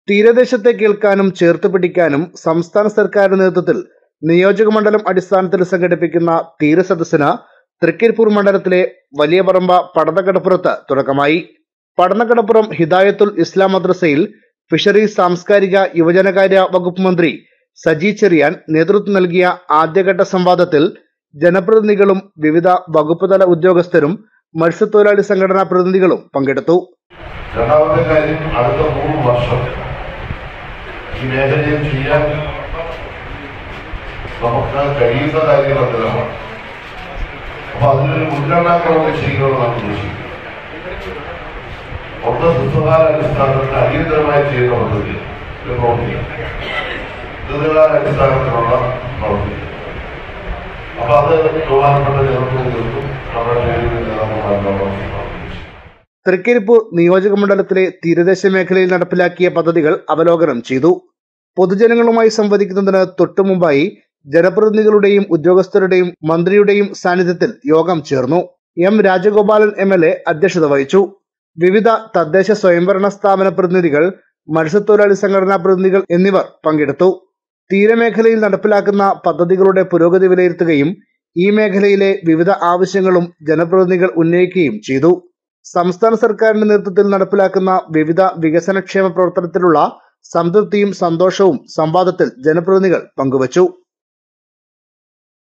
തീരദേശത്തെ കേൾക്കാനും ചേർത്ത് പിടിക്കാനും സംസ്ഥാന സർക്കാരിന്റെ നേതൃത്വത്തിൽ നിയോജക മണ്ഡലം അടിസ്ഥാനത്തിൽ സംഘടിപ്പിക്കുന്ന തീരസദസ്സിന് തൃക്കരിപ്പൂർ മണ്ഡലത്തിലെ വലിയ പറമ്പ പടന്നക്കടപ്പുറത്ത് തുടക്കമായി പടന്നക്കടപ്പുറം ഹിദായത്തുൽ ഇസ്ലാം മദ്രസയിൽ ഫിഷറീസ് സാംസ്കാരിക യുവജനകാര്യ വകുപ്പ് മന്ത്രി സജി ചെറിയാൻ നേതൃത്വം നൽകിയ ആദ്യഘട്ട സംവാദത്തിൽ ജനപ്രതിനിധികളും വിവിധ വകുപ്പ് തല ഉദ്യോഗസ്ഥരും മത്സ്യത്തൊഴിലാളി സംഘടനാ പ്രതിനിധികളും പങ്കെടുത്തു രണ്ടാമത്തെ കാര്യം അടുത്ത മൂന്ന് വർഷം ഈ മേഖലയിൽ ചെയ്യാൻ നമുക്ക് കഴിയുന്ന കാര്യങ്ങൾ എന്തെല്ലാമാണ് അപ്പൊ അതിനൊരു മുൻഗണനാക്രമം നിശ്ചയിക്കണമെന്നാണ് ഉദ്ദേശിക്കുന്നത് ഒന്ന് ഹ്രസ്വകാല അടിസ്ഥാനത്തിൽ അടിയന്തരമായി ചെയ്യുന്ന പദ്ധതി ഒരു പ്രവർത്തിയാണ് ദീർഘകാല അടിസ്ഥാനത്തിലുള്ള പ്രവർത്തി അപ്പൊ അത് ബഹുമാനപ്പെട്ട ജനപ്രതിനിധികൾക്കും നമ്മുടെ പേരിൽ നേതാക്കന്മാരുടെ തൃക്കരിപ്പൂർ നിയോജക മണ്ഡലത്തിലെ തീരദേശ മേഖലയിൽ നടപ്പിലാക്കിയ പദ്ധതികൾ അവലോകനം ചെയ്തു പൊതുജനങ്ങളുമായി സംവദിക്കുന്നതിന് തൊട്ടുമുമ്പായി ജനപ്രതിനിധികളുടെയും ഉദ്യോഗസ്ഥരുടെയും മന്ത്രിയുടെയും സാന്നിധ്യത്തിൽ യോഗം ചേർന്നു M Rajagopalan M L A അധ്യക്ഷത വഹിച്ചു വിവിധ തദ്ദേശ സ്വയംഭരണ സ്ഥാപന പ്രതിനിധികൾ മത്സ്യത്തൊഴിലാളി സംഘടനാ പ്രതിനിധികൾ എന്നിവർ പങ്കെടുത്തു തീരമേഖലയിൽ നടപ്പിലാക്കുന്ന പദ്ധതികളുടെ പുരോഗതി വിലയിരുത്തുകയും ഈ മേഖലയിലെ വിവിധ ആവശ്യങ്ങളും ജനപ്രതിനിധികൾ ഉന്നയിക്കുകയും ചെയ്തു സംസ്ഥാന സർക്കാരിന്റെ നേതൃത്വത്തിൽ നടപ്പിലാക്കുന്ന വിവിധ വികസനക്ഷേമ പ്രവർത്തനത്തിലുള്ള സംതൃപ്തിയും സന്തോഷവും സംവാദത്തിൽ ജനപ്രതിനിധികൾ പങ്കുവച്ചു